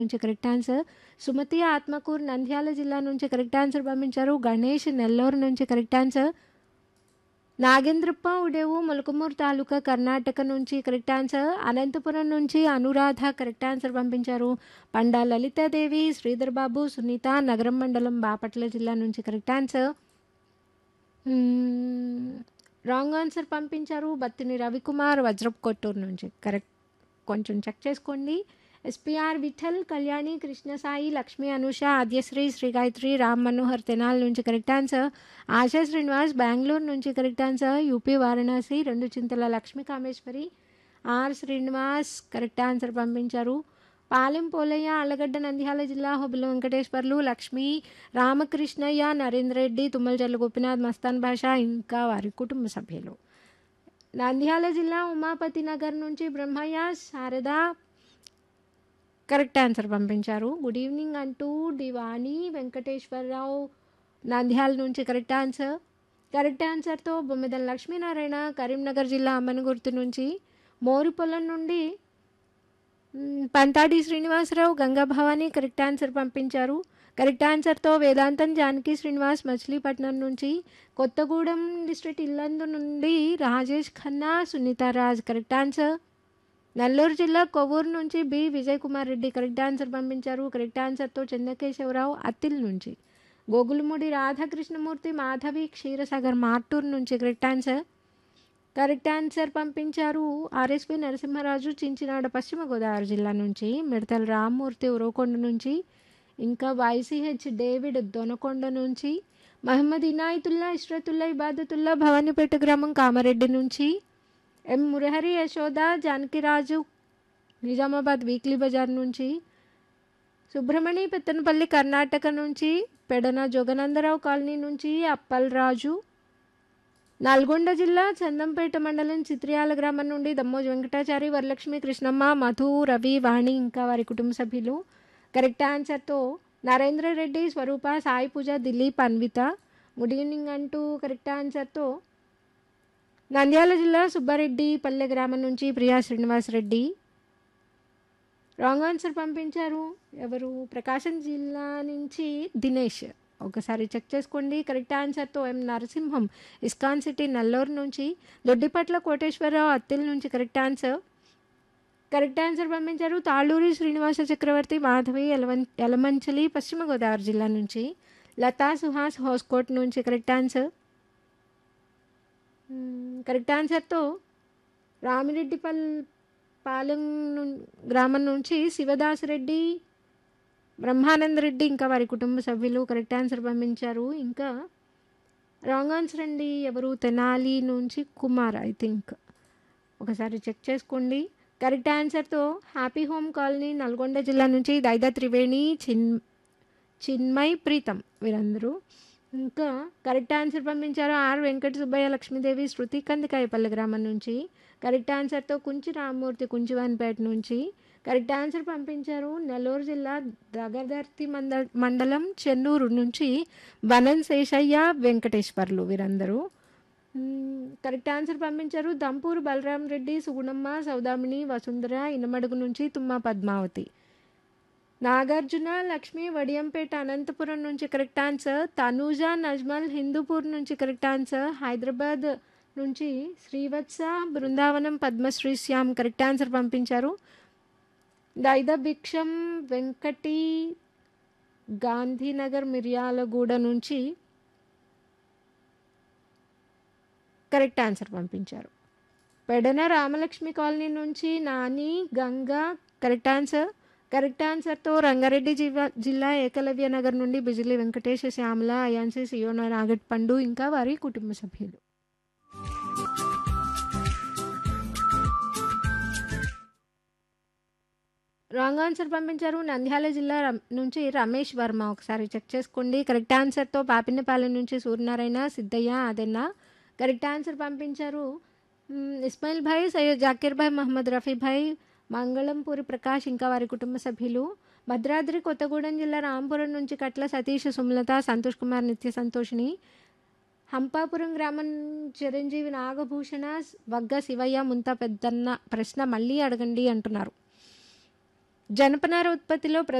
నుంచి correct answer Sumathi Atmakur Nandyal జిల్లా నుంచి కరెక్ట్ ఆన్సర్ పంపించారు గణేష్ నెల్లూరు నుంచి కరెక్ట్ ఆన్సర్ నాగేంద్రప్ప ఉడేవు మొలకమూరు తాలూకా కర్ణాటక నుంచి కరెక్ట్ ఆన్సర్ అనంతపురం నుంచి అనురాధ కరెక్ట్ ఆన్సర్ పంపించారు పండా లలితాదేవి శ్రీధర్ బాబు సునీత నగరం మండలం బాపట్ల జిల్లా నుంచి కరెక్ట్ ఆన్సర్ రాంగ్ ఆన్సర్ పంపించారు బత్తిని రవికుమార్ వజ్రప్ కొట్టూరు నుంచి కరెక్ట్ కొంచెం చెక్ చేసుకోండి ఎస్పీఆర్ విఠల్ కళ్యాణి కృష్ణసాయి లక్ష్మి అనుష ఆద్యశ్రీ శ్రీ గాయత్రి రామ్ మనోహర్ తెనాల్ నుంచి కరెక్ట్ ఆన్సర్ ఆశా శ్రీనివాస్ బెంగళూరు నుంచి కరెక్ట్ ఆన్సర్ యూపీ వారణాసి రెండు Chintala Lakshmi Kameswari R Srinivas correct answer పంపించారు పాలెం పోలయ్య అల్లగడ్డ నంద్యాల జిల్లా హొబిల వెంకటేశ్వర్లు లక్ష్మి రామకృష్ణయ్య నరేంద్ర రెడ్డి తుమ్మలజర్ల గోపినాథ్ మస్తాన్ భాష ఇంకా వారి కుటుంబ సభ్యులు నంద్యాల జిల్లా ఉమాపతి నగర్ నుంచి బ్రహ్మయ్య శారద కరెక్ట్ ఆన్సర్ పంపించారు గుడ్ ఈవినింగ్ అంటూ డివాణి వెంకటేశ్వరరావు నంద్యాల నుంచి కరెక్ట్ ఆన్సర్ కరెక్ట్ ఆన్సర్తో బొమ్మిదల లక్ష్మీనారాయణ కరీంనగర్ జిల్లా అమ్మనగుర్తు నుంచి మోరిపొలం నుండి పంతాడి శ్రీనివాసరావు గంగా భవాని కరెక్ట్ ఆన్సర్ పంపించారు కరెక్ట్ ఆన్సర్తో వేదాంతం జానకి శ్రీనివాస్ మచిలీపట్నం నుంచి కొత్తగూడెం డిస్ట్రిక్ట్ ఇల్లందు నుండి రాజేష్ ఖన్నా సునీతారాజ్ కరెక్ట్ ఆన్సర్ నెల్లూరు జిల్లా కొవ్వూరు నుంచి B Vijay Kumar Reddy correct answer పంపించారు కరెక్ట్ ఆన్సర్తో చంద్రకేశవరావు అత్తిల్ నుంచి గోగులమూడి రాధాకృష్ణమూర్తి మాధవి క్షీరసాగర్ మార్టూర్ నుంచి కరెక్ట్ ఆన్సర్ కరెక్ట్ ఆన్సర్ పంపించారు ఆర్ఎస్పి నరసింహరాజు చించినాడ పశ్చిమ గోదావరి జిల్లా నుంచి మిడతల రామ్మూర్తి ఉరవకొండ నుంచి ఇంకా వైసీహెచ్ డేవిడ్ దొనకొండ నుంచి మహమ్మద్ ఇనాయతుల్లా ఇష్రతుల్లా ఇబాదతుల్లా భవానీపేట గ్రామం కామారెడ్డి నుంచి ఎం మురహరి యశోద జానకిరాజు నిజామాబాద్ వీక్లీ బజార్ నుంచి సుబ్రహ్మణి పెత్తనపల్లి కర్ణాటక నుంచి పెడన జోగనందరావు కాలనీ నుంచి అప్పల్రాజు నల్గొండ జిల్లా చందంపేట మండలం చిత్రియాల గ్రామం నుండి దమ్మోజు వెంకటాచారి వరలక్ష్మి కృష్ణమ్మ మధు రవి వాణి ఇంకా వారి కుటుంబ సభ్యులు కరెక్ట్ ఆన్సర్తో నరేంద్ర రెడ్డి స్వరూప సాయి పూజ దిలీప్ అన్విత గుడ్ ఈవినింగ్ అంటూ కరెక్ట్ ఆన్సర్తో నంద్యాల జిల్లా సుబ్బారెడ్డి పల్లె గ్రామం నుంచి ప్రియా శ్రీనివాస్ రెడ్డి రాంగ్ ఆన్సర్ పంపించారు ఎవరు ప్రకాశం జిల్లా నుంచి దినేష్ ఒకసారి చెక్ చేసుకోండి కరెక్ట్ ఆన్సర్తో M Narasimham ISKCON city Nallur నుంచి దొడ్డిపట్ల కోటేశ్వరరావు అత్తిల్ నుంచి కరెక్ట్ ఆన్సర్ కరెక్ట్ ఆన్సర్ పంపించారు తాళూరి శ్రీనివాస చక్రవర్తి మాధవి ఎలవన్ ఎలమంచలి పశ్చిమ గోదావరి జిల్లా నుంచి లతా సుహాస్ హోస్కోట్ నుంచి కరెక్ట్ ఆన్సర్ కరెక్ట్ ఆన్సర్తో రామిరెడ్డిపల్ పాలెం గ్రామం నుంచి శివదాస్ రెడ్డి బ్రహ్మానంద రెడ్డి ఇంకా వారి కుటుంబ సభ్యులు కరెక్ట్ ఆన్సర్ పంపించారు ఇంకా రాంగ్ ఆన్సర్ అండి ఎవరు తెనాలి నుంచి కుమార్ ఐ థింక్ ఒకసారి చెక్ చేసుకోండి కరెక్ట్ ఆన్సర్తో హ్యాపీ హోమ్ కాలనీ నల్గొండ జిల్లా నుంచి దైదా త్రివేణి చిన్ చిన్మయ్ ప్రీతం వీరందరూ ఇంకా కరెక్ట్ ఆన్సర్ పంపించారు ఆర్ వెంకట సుబ్బయ్య లక్ష్మీదేవి శృతి కందికాయపల్లి గ్రామం నుంచి కరెక్ట్ ఆన్సర్తో కుంచి రామ్మూర్తి కుంచివాన్పేట నుంచి కరెక్ట్ ఆన్సర్ పంపించారు నెల్లూరు జిల్లా దగదర్తి మంద మండలం చెన్నూరు నుంచి వనం శేషయ్య వెంకటేశ్వర్లు వీరందరూ కరెక్ట్ ఆన్సర్ పంపించారు దంపూరు బలరాం రెడ్డి సుగుణమ్మ సౌదామిని వసుంధర ఇనమడుగు నుంచి తుమ్మ పద్మావతి నాగార్జున లక్ష్మి వడియంపేట అనంతపురం నుంచి కరెక్ట్ ఆన్సర్ తనూజ నజ్మల్ హిందూపూర్ నుంచి కరెక్ట్ ఆన్సర్ హైదరాబాద్ నుంచి శ్రీవత్స బృందావనం పద్మశ్రీ శ్యామ్ కరెక్ట్ ఆన్సర్ పంపించారు దైద భిక్షం వెంకటి గాంధీనగర్ మిర్యాలగూడ నుంచి కరెక్ట్ ఆన్సర్ పంపించారు పెడన రామలక్ష్మి కాలనీ నుంచి Nani Ganga correct answer correct ఆన్సర్తో రంగారెడ్డి జిల్లా జిల్లా ఏకలవ్య నగర్ నుండి బిజిలి వెంకటేశ శ్యామల అయాన్సీ సియోన నాగట్ పండు ఇంకా వారి కుటుంబ సభ్యులు రాంగ్ ఆన్సర్ పంపించారు నంద్యాల జిల్లా నుంచి రమేష్ వర్మ ఒకసారి చెక్ చేసుకోండి కరెక్ట్ ఆన్సర్తో పాపినపాలెం నుంచి సూర్యనారాయణ సిద్ధయ్య అదెన్న కరెక్ట్ ఆన్సర్ పంపించారు ఇస్మాయిల్ భాయ్ సయ్యద్ జాకీర్ భాయ్ మహమ్మద్ రఫీ భాయ్ మంగళంపూరి ప్రకాష్ ఇంకా వారి కుటుంబ సభ్యులు భద్రాద్రి కొత్తగూడెం జిల్లా రాంపురం నుంచి కట్ల సతీష్ సుమలత సంతోష్ కుమార్ నిత్య సంతోషిని హంపాపురం గ్రామం చిరంజీవి నాగభూషణ వగ్గ శివయ్య ముంత పెద్దన్న ప్రశ్న మళ్ళీ అడగండి అంటున్నారు జనపనార ఉత్పత్తిలో